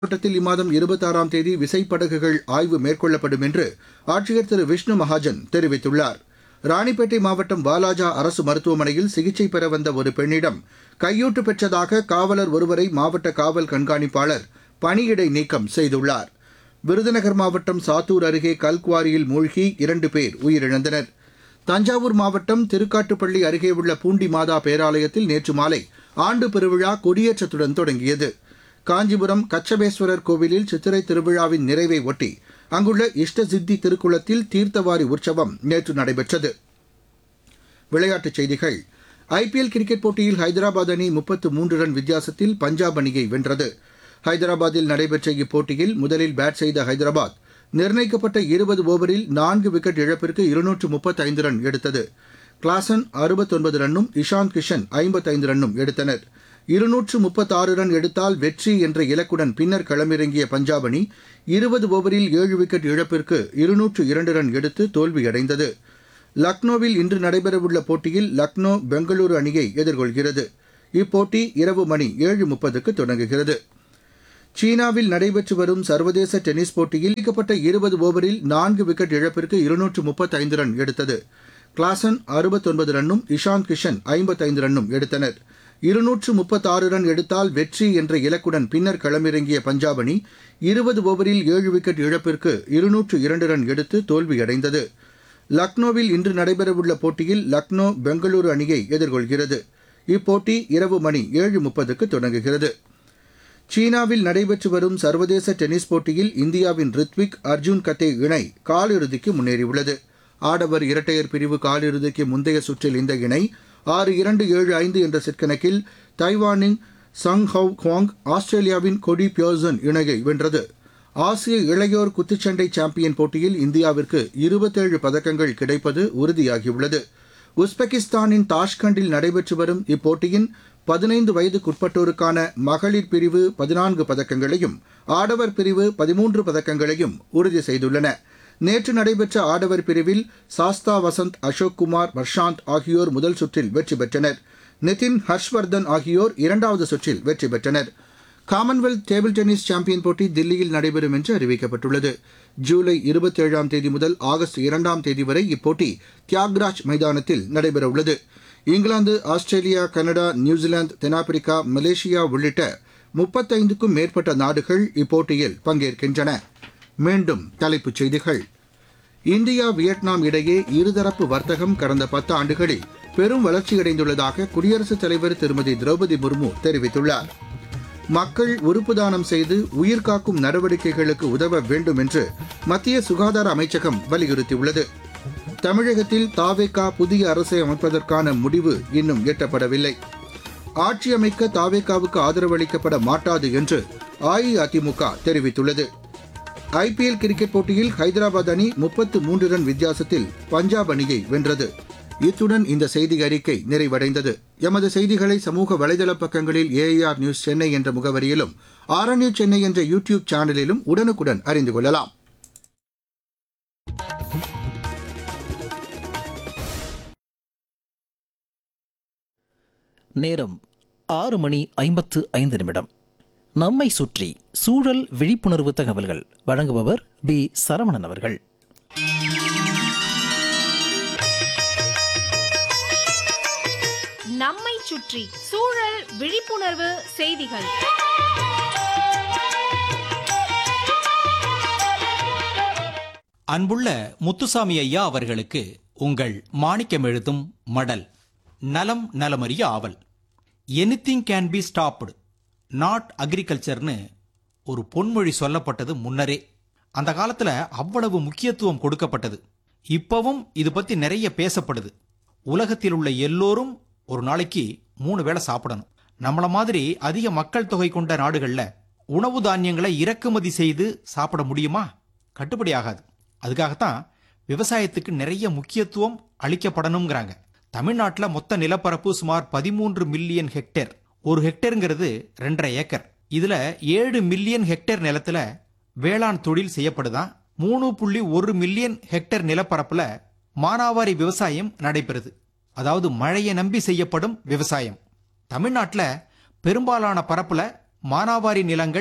மாவட்டத்தில் இம்மாதம் இருபத்தாறாம் தேதி விசைப்படகுகள் ஆய்வு மேற்கொள்ளப்படும் என்று ஆட்சியர் திரு விஷ்ணு மகாஜன் தெரிவித்துள்ளார் ராணிப்பேட்டை மாவட்டம் வாலாஜா அரசு மருத்துவமனையில் சிகிச்சை பெற வந்த ஒரு பெண்ணிடம் கையூட்டு பெற்றதாக காவலர் ஒருவரை மாவட்ட காவல் கண்காணிப்பாளர் பணியிடை நீக்கம் செய்துள்ளார் விருதுநகர் மாவட்டம் சாத்தூர் அருகே கல்குவாரியில் மூழ்கி இரண்டு பேர் உயிரிழந்தனர் தஞ்சாவூர் மாவட்டம் திருக்காட்டுப்பள்ளி அருகே உள்ள பூண்டி மாதா பேராலயத்தில் நேற்று மாலை ஆண்டு பெருவிழா கொடியேற்றத்துடன் தொடங்கியது காஞ்சிபுரம் கச்சபேஸ்வரர் கோவிலில் சித்திரை திருவிழாவின் நிறைவை ஒட்டி அங்குள்ள இஷ்ட சித்தி திருக்குளத்தில் தீர்த்தவாரி உற்சவம் நேற்று நடைபெற்றது விளையாட்டுச் செய்திகள் ஐபிஎல் கிரிக்கெட் போட்டியில் ஹைதராபாத் அணி முப்பத்து மூன்று ரன் வித்தியாசத்தில் பஞ்சாப் அணியை வென்றது ஹைதராபாத்தில் நடைபெற்ற இப்போட்டியில் முதலில் பேட் செய்த ஹைதராபாத் நிர்ணயிக்கப்பட்ட இருபது ஓவரில் நான்கு விக்கெட் இழப்பிற்கு இருநூற்று முப்பத்தைந்து ரன் எடுத்தது கிளாசன் அறுபத்தொன்பது ரன்னும் இஷாந்த் கிஷன் ஐம்பத்தைந்து ரன்னும் எடுத்தனர் இருநூற்று முப்பத்தாறு ரன் எடுத்தால் வெற்றி என்ற இலக்குடன் பின்னர் களமிறங்கிய பஞ்சாப் அணி இருபது ஓவரில் ஏழு விக்கெட் இழப்பிற்கு இருநூற்று இரண்டு ரன் எடுத்து தோல்வியடைந்தது லக்னோவில் இன்று நடைபெறவுள்ள போட்டியில் லக்னோ பெங்களூரு அணியை எதிர்கொள்கிறது இப்போட்டி இரவு மணி ஏழு முப்பதுக்கு தொடங்குகிறது சீனாவில் நடைபெற்று வரும் சர்வதேச டென்னிஸ் போட்டியில் அளிக்கப்பட்ட இருபது ஓவரில் நான்கு விக்கெட் இழப்பிற்கு இருநூற்று முப்பத்தைந்து ரன் எடுத்தது கிளாசன் அறுபத்தொன்பது ரன்னும் இஷாந்த் கிஷன் ஐம்பத்தைந்து ரன்னும் எடுத்தனர் இருநூற்று முப்பத்தாறு ரன் எடுத்தால் வெற்றி என்ற இலக்குடன் பின்னர் களமிறங்கிய பஞ்சாப் அணி இருபது ஓவரில் ஏழு விக்கெட் இழப்பிற்கு இருநூற்று இரண்டு ரன் எடுத்து தோல்வியடைந்தது லக்னோவில் இன்று நடைபெறவுள்ள போட்டியில் லக்னோ பெங்களூரு அணியை எதிர்கொள்கிறது இப்போட்டி இரவு மணி ஏழு முப்பதுக்கு தொடங்குகிறது சீனாவில் நடைபெற்று வரும் சர்வதேச டென்னிஸ் போட்டியில் இந்தியாவின் ரித்விக் அர்ஜுன் கத்தே இணை காலிறுதிக்கு முன்னேறியுள்ளது ஆடவர் இரட்டையர் பிரிவு காலிறுதிக்கு முந்தைய சுற்றில் இந்த இணை ஆறு இரண்டு ஏழு ஐந்து என்ற செட் கணக்கில் தைவானின் சங் ஹவ் குவாங் ஆஸ்திரேலியாவின் கொடி பியோசன் இணையை வென்றது ஆசிய இளையோர் குத்துச்சண்டை சாம்பியன் போட்டியில் இந்தியாவிற்கு இருபத்தேழு பதக்கங்கள் கிடைப்பது உறுதியாகியுள்ளது உஸ்பெகிஸ்தானின் தாஷ்கண்டில் நடைபெற்று வரும் இப்போட்டியின் பதினைந்து வயதுக்குட்பட்டோருக்கான மகளிர் பிரிவு பதினான்கு பதக்கங்களையும் ஆடவர் பிரிவு பதிமூன்று பதக்கங்களையும் உறுதி செய்துள்ளன நேற்று நடைபெற்ற ஆடவர் பிரிவில் சாஸ்தா வசந்த் அசோக் குமார் வர்ஷாந்த் ஆகியோர் முதல் சுற்றில் வெற்றி பெற்றனர் நிதின் ஹர்ஷ்வர்தன் ஆகியோர் இரண்டாவது சுற்றில் வெற்றி பெற்றனர் காமன்வெல்த் டேபிள் டென்னிஸ் சாம்பியன் போட்டி தில்லியில் நடைபெறும் என்று அறிவிக்கப்பட்டுள்ளது ஜூலை இருபத்தேழாம் தேதி முதல் ஆகஸ்ட் இரண்டாம் தேதி வரை இப்போட்டி தியாக்ராஜ் மைதானத்தில் நடைபெறவுள்ளது இங்கிலாந்து ஆஸ்திரேலியா கனடா நியூசிலாந்து தென்னாப்பிரிக்கா மலேசியா உள்ளிட்ட முப்பத்தைந்துக்கும் மேற்பட்ட நாடுகள் இப்போட்டியில் பங்கேற்கின்றன மீண்டும் தலைப்புச் செய்திகள் இந்தியா வியட்நாம் இடையே இருதரப்பு வர்த்தகம் கடந்த பத்து ஆண்டுகளில் பெரும் வளர்ச்சியடைந்துள்ளதாக குடியரசுத் தலைவர் திருமதி திரௌபதி முர்மு தெரிவித்துள்ளார் மக்கள் உறுப்பு தானம் செய்து உயிர்காக்கும் நடவடிக்கைகளுக்கு உதவ வேண்டும் என்று மத்திய சுகாதார அமைச்சகம் வலியுறுத்தியுள்ளது தமிழகத்தில் தாவேகா புதிய அரசை அமைப்பதற்கான முடிவு இன்னும் எட்டப்படவில்லை ஆட்சி அமைக்க தாவேகாவுக்கு ஆதரவு அளிக்கப்பட மாட்டாது என்று அஇஅதிமுக தெரிவித்துள்ளது ஐபிஎல் கிரிக்கெட் போட்டியில் ஹைதராபாத் அணி முப்பத்து மூன்று ரன் வித்தியாசத்தில் பஞ்சாப் அணியை வென்றது இத்துடன் இந்த செய்தி அறிக்கை நிறைவடைந்தது எமது செய்திகளை சமூக வலைதள பக்கங்களில் ஏஐஆர் நியூஸ் சென்னை என்ற முகவரியிலும் ஆர்என்யூ சென்னை என்ற யூ டியூப் சேனலிலும் உடனுக்குடன் அறிந்து கொள்ளலாம் நேரம் ஆறு மணி ஐம்பத்து ஐந்து நிமிடம் நம்மை சுற்றி சூழல் விழிப்புணர்வு தகவல்கள் வழங்குபவர் பி சரவணன் அவர்கள் நம்மை சுற்றி சூழல் விழிப்புணர்வு செய்திகள் அன்புள்ள முத்துசாமி ஐயா அவர்களுக்கு உங்கள் மாணிக்கம் எழுதும் மடல் நலம் நலமறிய ஆவல் anything can be stopped not அக்ரிகல்ச்சர்னு ஒரு பொன்மொழி சொல்லப்பட்டது முன்னரே அந்த காலத்துல அவ்வளவு முக்கியத்துவம் கொடுக்கப்பட்டது இப்பவும் இது பத்தி நிறைய பேசப்படுது உலகத்தில் உள்ள எல்லோரும் ஒரு நாளைக்கு மூணு வேளை சாப்பிடணும் நம்மள மாதிரி அதிக மக்கள் தொகை கொண்ட நாடுகள்ல உணவு தானியங்களை இறக்குமதி செய்து சாப்பிட முடியுமா கட்டுப்படி ஆகாது அதுக்காகத்தான் விவசாயத்துக்கு நிறைய முக்கியத்துவம் அளிக்கப்படணுங்கிறாங்க தமிழ்நாட்டில் மொத்த நிலப்பரப்பு சுமார் பதிமூன்று மில்லியன் ஹெக்டேர் ஒரு ஹெக்டேருங்கிறது ரெண்டரை ஏக்கர் இதுல ஏழு மில்லியன் ஹெக்டேர் நிலத்துல வேளாண் தொழில் செய்யப்படுதான் மூணு புள்ளி ஒரு மில்லியன் ஹெக்டேர் நிலப்பரப்புல மானாவாரி விவசாயம் நடைபெறுது அதாவது மழையை நம்பி செய்யப்படும் விவசாயம் தமிழ்நாட்டில் பெரும்பாலான பரப்புல மானாவாரி நிலங்கள்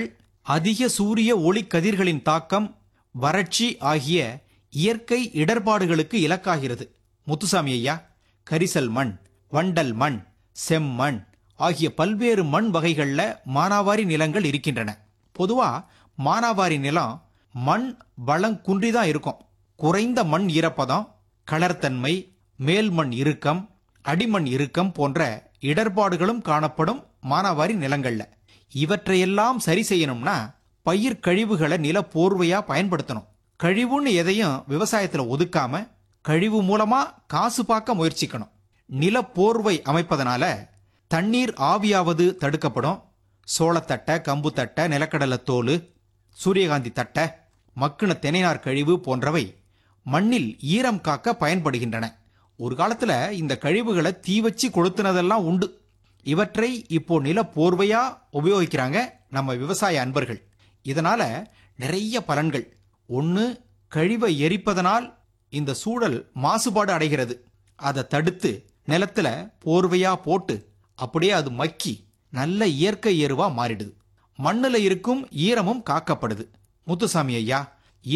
அதிக சூரிய ஒளி கதிர்களின் தாக்கம் வறட்சி ஆகிய இயற்கை இடர்பாடுகளுக்கு இலக்காகிறது முத்துசாமி ஐயா கரிசல் மண் வண்டல் மண் செம்மண் ஆகிய பல்வேறு மண் வகைகள்ல மானாவாரி நிலங்கள் இருக்கின்றன பொதுவா மானாவாரி நிலம் மண் வளம் குன்றிதான் இருக்கும் குறைந்த மண் ஈரப்பதம் கலர்த்தன்மை மேல் மண் இறுக்கம் அடிமண் இறுக்கம் போன்ற இடர்பாடுகளும் காணப்படும் மானாவாரி நிலங்கள்ல இவற்றையெல்லாம் சரி செய்யணும்னா பயிர் கழிவுகளை நில போர்வையா பயன்படுத்தணும் கழிவுன்னு எதையும் விவசாயத்துல ஒதுக்காம கழிவு மூலமா காசு பார்க்க முயற்சிக்கணும் நில போர்வை அமைப்பதனால தண்ணீர் ஆவியாவது தடுக்கப்படும் சோளத்தட்டை கம்பு தட்டை நிலக்கடலை தோல் சூரியகாந்தி தட்டை மக்குன தெனைநார் கழிவு போன்றவை மண்ணில் ஈரம் காக்க பயன்படுகின்றன ஒரு காலத்துல இந்த கழிவுகளை தீ வச்சு கொளுத்துனதெல்லாம் உண்டு இவற்றை இப்போ நில போர்வையா உபயோகிக்கிறாங்க நம்ம விவசாய அன்பர்கள் இதனால நிறைய பலன்கள் ஒன்று கழிவை எரிப்பதனால் இந்த சூழல் மாசுபாடு அடைகிறது அதை தடுத்து நிலத்துல போர்வையா போட்டு அப்படியே அது மக்கி நல்ல இயற்கை எருவா மாறிடுது மண்ணுல இருக்கும் ஈரமும் காக்கப்படுது முத்துசாமி ஐயா